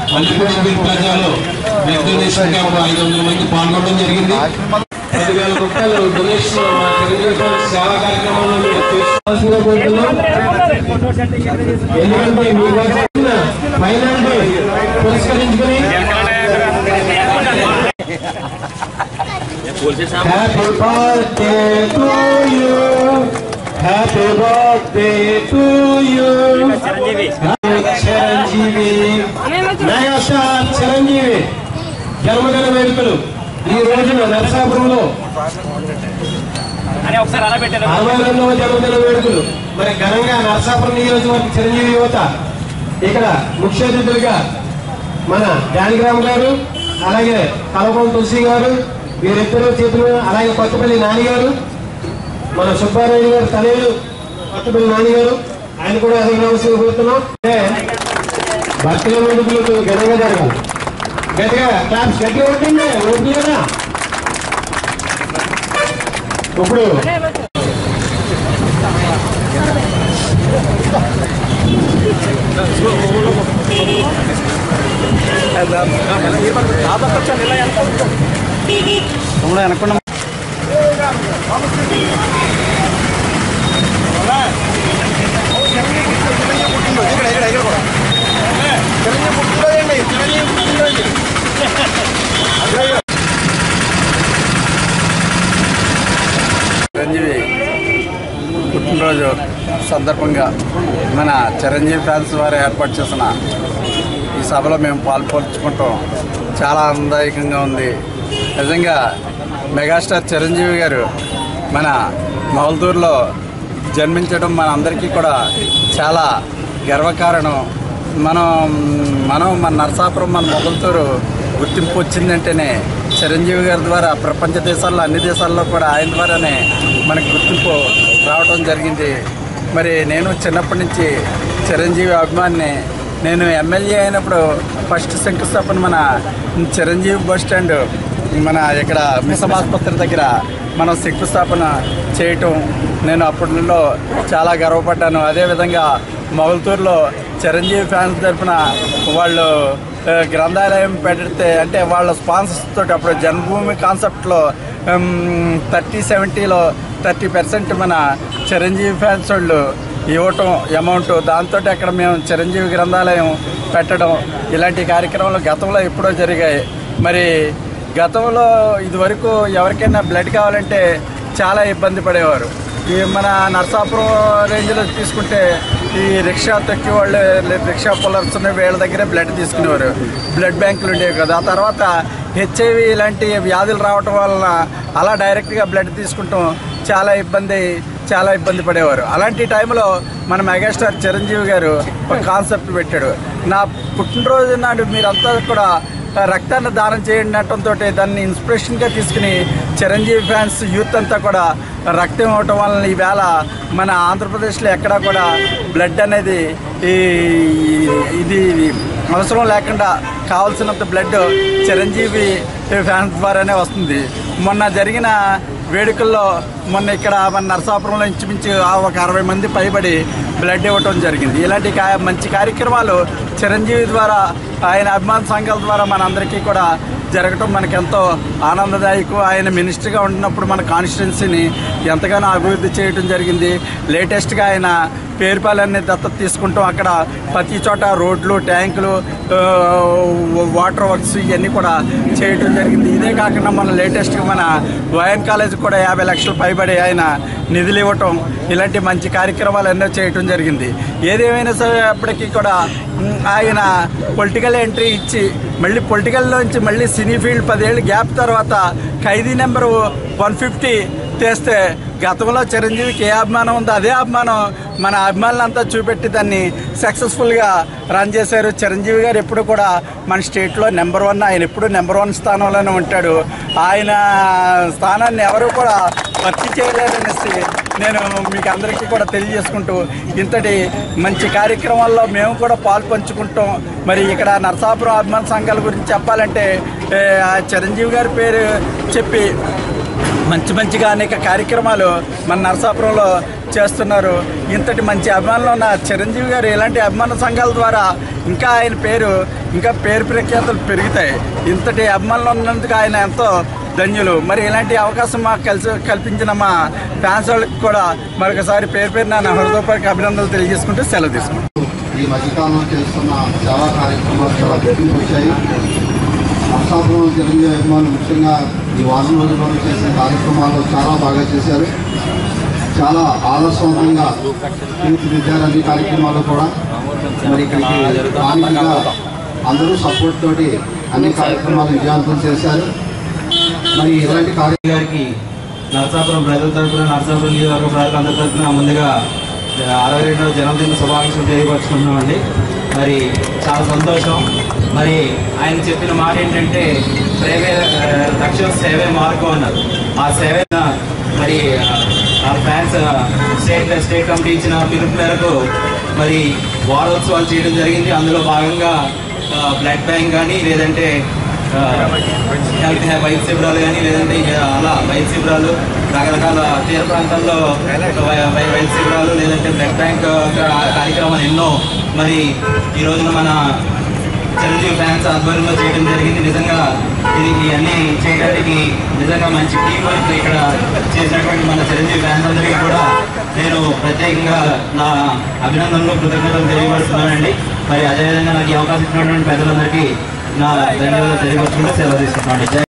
మల్లిపూడి ప్లాజాలో blood donation camp ఐదు వందల మంది పాల్గొనడం జరిగింది పదివేల రూపాయలు డొనేషన్ మా చిరంజీవి ఫండ్ సేవా కార్యక్రమంలో మీరు చేసుకోవాల్సిందిగా కోరుతున్నాం ఎందుకంటే మీ వచ్చిన ఫైనల్ పురస్కరించుకుని happy birthday to you happy birthday to you Chiranjeevi megastar Chiranjeevi జన్మదిన వేడుకలు ఈ రోజున నరసాపురంలో అని ఒకసారి అలా పెట్టారు అరవై రెండవ జన్మదిన వేడుకలు మరి ఘనంగా నరసాపురం నియోజకవర్గ చిరంజీవి యువత ఇక్కడ ముఖ్య అతిథులుగా మన జానకిరామ్ గారు అలాగే కలపం తులసి గారు వీరిద్దరూ చేతులు అలాగే కొత్తపల్లి నాని గారు మన సుబ్బారాయుడు గారు తనయులు కొత్తపల్లి నాని గారు ఆయన కూడా అదే నమస్కారం కోరుతున్నాం అంటే భక్తుల వేడుకలు ఘనంగా జరగాలి గట్టిగా క్లాప్స్ గట్టిగా ఉంటుంది ఓకే కదా ఇప్పుడు అనుకున్నాం చిరంజీవి పుట్టినరోజు సందర్భంగా మన చిరంజీవి ఫ్యాన్స్ వారు ఏర్పాటు చేసిన ఈ సభలో మేము పాల్పంచుకుంటాం చాలా ఆనందదాయకంగా ఉంది నిజంగా మెగాస్టార్ చిరంజీవి గారు మన మౌల్దూరులో జన్మించడం మన అందరికీ కూడా చాలా గర్వకారణం మనం మనం మన నరసాపురం మన మొగల్తూరు గుర్తింపు వచ్చిందంటేనే చిరంజీవి గారి ద్వారా ప్రపంచ దేశాల్లో అన్ని దేశాల్లో కూడా ఆయన ద్వారానే మనకి గుర్తింపు రావడం జరిగింది మరి నేను చిన్నప్పటి నుంచి చిరంజీవి అభిమానిని నేను ఎమ్మెల్యే అయినప్పుడు ఫస్ట్ శంకుస్థాపన మన చిరంజీవి బస్ స్టాండ్ మన ఇక్కడ మిసం ఆసుపత్రి దగ్గర మనం శంకుస్థాపన చేయటం నేను అప్పట్లో చాలా గర్వపడ్డాను అదేవిధంగా మొగల్తూరులో చిరంజీవి ఫ్యాన్స్ తరఫున వాళ్ళు ఆ, గ్రంథాలయం పెడితే అంటే వాళ్ళ స్పాన్సర్స్ తోటి అప్పుడు జన్మభూమి కాన్సెప్ట్లో థర్టీ సెవెంటీలో థర్టీ పర్సెంట్ మన చిరంజీవి ఫ్యాన్స్ వాళ్ళు ఇవ్వటం అమౌంట్ దాంతో అక్కడ మేము చిరంజీవి గ్రంథాలయం పెట్టడం ఇలాంటి కార్యక్రమాలు గతంలో ఎప్పుడో జరిగాయి మరి గతంలో ఇదివరకు ఎవరికైనా బ్లడ్ కావాలంటే చాలా ఇబ్బంది పడేవారు ఈ మన నర్సాపురం రేంజ్లో తీసుకుంటే ఈ రిక్షా తొక్కి వాళ్ళు లే- రిక్షా పుల్లర్స్ వీళ్ళ దగ్గరే బ్లడ్ తీసుకునేవారు బ్లడ్ బ్యాంకులు ఉండేవి కదా ఆ తర్వాత హెచ్ఐవి ఇలాంటి వ్యాధులు రావటం వలన అలా డైరెక్ట్గా బ్లడ్ తీసుకుంటాం చాలా ఇబ్బంది చాలా ఇబ్బంది పడేవారు అలాంటి టైంలో మన మెగాస్టార్ చిరంజీవి గారు ఒక కాన్సెప్ట్ పెట్టాడు నా పుట్టినరోజు నాడు మీరంతా కూడా రక్తాన్ని దానం చేయండి అనటంతో దాన్ని ఇన్స్పిరేషన్గా తీసుకుని చిరంజీవి ఫ్యాన్స్ యూత్ అంతా కూడా రక్తం ఇవ్వటం వలన ఈవేళ మన ఆంధ్రప్రదేశ్లో ఎక్కడా కూడా బ్లడ్ అనేది ఈ ఇది అవసరం లేకుండా కావాల్సినంత బ్లడ్ చిరంజీవి ఫ్యాన్స్ ద్వారానే వస్తుంది మొన్న జరిగిన వేడుకల్లో మొన్న ఇక్కడ మన నరసాపురంలో ఇంచుమించు ఆ ఒక అరవై మంది పైబడి బ్లడ్ ఇవ్వటం జరిగింది ఇలాంటి కా మంచి కార్యక్రమాలు చిరంజీవి ద్వారా ఆయన అభిమాన సంఘాల ద్వారా మనందరికీ కూడా జరగటం మనకు ఎంతో ఆనందదాయకం ఆయన మినిస్టర్గా ఉంటున్నప్పుడు మన కాన్స్టిట్యున్సీని ఎంతగానో అభివృద్ధి చేయడం జరిగింది లేటెస్ట్గా ఆయన పేరుపాలన్నీ దత్తత తీసుకుంటాం అక్కడ ప్రతి చోట రోడ్లు ట్యాంకులు ఆ, వాటర్ వర్క్స్ ఇవన్నీ కూడా చేయటం జరిగింది ఇదే కాకుండా మన లేటెస్ట్గా మన వైఎన్ కాలేజ్ కూడా యాభై లక్షలు పైబడి ఆయన నిధులు ఇవ్వటం ఇలాంటి మంచి కార్యక్రమాలు ఎన్నో చేయటం జరిగింది ఏదేమైనా సరే అప్పటికీ కూడా ఉమ్, ఆయన పొలిటికల్ ఎంట్రీ ఇచ్చి మళ్ళీ పొలిటికల్లోంచి మళ్ళీ సినీ ఫీల్డ్ పదేళ్ళు గ్యాప్ తర్వాత ఖైదీ నెంబరు వన్ ఫిఫ్టీ తెస్తే గతంలో చిరంజీవికి ఏ అభిమానం ఉందో అదే అభిమానం మన అభిమానులంతా చూపెట్టి దాన్ని సక్సెస్ఫుల్గా రన్ చేశారు చిరంజీవి గారు ఎప్పుడు కూడా మన స్టేట్లో నెంబర్ వన్ ఆయన ఎప్పుడు నెంబర్ వన్ స్థానంలోనే ఉంటాడు ఆయన స్థానాన్ని ఎవరు కూడా భర్తీ చేయలేరనేసి నేను మీకు అందరికీ కూడా తెలియజేసుకుంటూ ఇంతటి మంచి కార్యక్రమాల్లో మేము కూడా పాలు పంచుకుంటాం మరి ఇక్కడ నరసాపురం అభిమాన సంఘాల గురించి చెప్పాలంటే ఏ, ఆ చిరంజీవి గారి పేరు చెప్పి మంచి మంచిగా అనేక కార్యక్రమాలు మన నరసాపురంలో చేస్తున్నారు ఇంతటి మంచి అభిమానులు ఉన్న చిరంజీవి గారు ఇలాంటి అభిమాన సంఘాల ద్వారా ఇంకా ఆయన పేరు ఇంకా పేరు ప్రఖ్యాతలు పెరుగుతాయి ఇంతటి అభిమానులు ఉన్నందుకు ఆయన ఎంతో ధన్యులు మరి ఇలాంటి అవకాశం మాకు కలిసి కల్పించిన మా ఫ్యాన్స్ వాళ్ళకి కూడా మరొకసారి పేరు పేరు నా హృదయపూర్వక అభినందనలు తెలియజేసుకుంటూ సెలవు తీసుకుంటాం ఈ మధ్యకాలంలో చేస్తున్న సేవా కార్యక్రమాలు చాలా గుర్తింపు వచ్చాయి నర్సాపురం చిరంజీవి అభిమానులు ముఖ్యంగా ఈ వారం రోజుల్లో చేసిన కార్యక్రమాలు చాలా బాగా చేశారు చాలా ఆదర్శవంతంగా తీర్చిదిద్దారు అన్ని కార్యక్రమాలు కూడా మరి ఇక్కడికి స్థానికంగా అందరూ సపోర్ట్ తోటి అన్ని కార్యక్రమాలు విజయవంతం చేశారు మరి ఇలాంటి కార్య గారికి నరసాపురం ప్రజల తరపున నరసాపురం నియోజకవర్గ ప్రజలందరి తరపున ముందుగా అరవై రెండవ జన్మదిన శుభాకాంక్షలు తెలియపరుచుకుంటున్నామండి మరి చాలా సంతోషం మరి ఆయన చెప్పిన మాట ఏంటంటే ప్రేమే ఆ, లక్ష్యం సేవే మార్గం అన్నారు ఆ సేవ మరి ఆ ఫ్యాన్స్ స్టేట్ స్టేట్ కమిటీ ఇచ్చిన పిలుపు మేరకు మరి వారోత్సవాలు చేయడం జరిగింది అందులో భాగంగా బ్లడ్ బ్యాంక్ కానీ లేదంటే ఆ, హెల్త్ హ్యా- వైద్య శిబిరాలు కానీ లేదంటే ఇంకా అలా వైద్య శిబిరాలు రకరకాల తీర ప్రాంతాల్లో వై- వై- వైద్య శిబిరాలు లేదంటే బ్లడ్ బ్యాంక్ కా- కార్యక్రమాలు ఎన్నో మరి ఈ రోజున మన చిరంజీవి ఫ్యాన్స్ ఆధ్వర్యంలో చేయడం జరిగింది నిజంగా ఇది ఇవన్నీ చేయడానికి నిజంగా మంచి టీం వర్క్ ఇక్కడ చేసినటువంటి మన చిరంజీవి ఫ్యాన్స్ అందరికీ కూడా నేను ప్రత్యేకంగా నా అభినందనలు కృతజ్ఞతలు తెలియపరుస్తున్నానండి మరి అదేవిధంగా నాకు ఈ అవకాశం ఇచ్చినటువంటి పెద్దలందరికీ నా ధన్యవాదాలు తెలియపరచుకుంటూ సెలవు తీసుకుంటున్నాను జై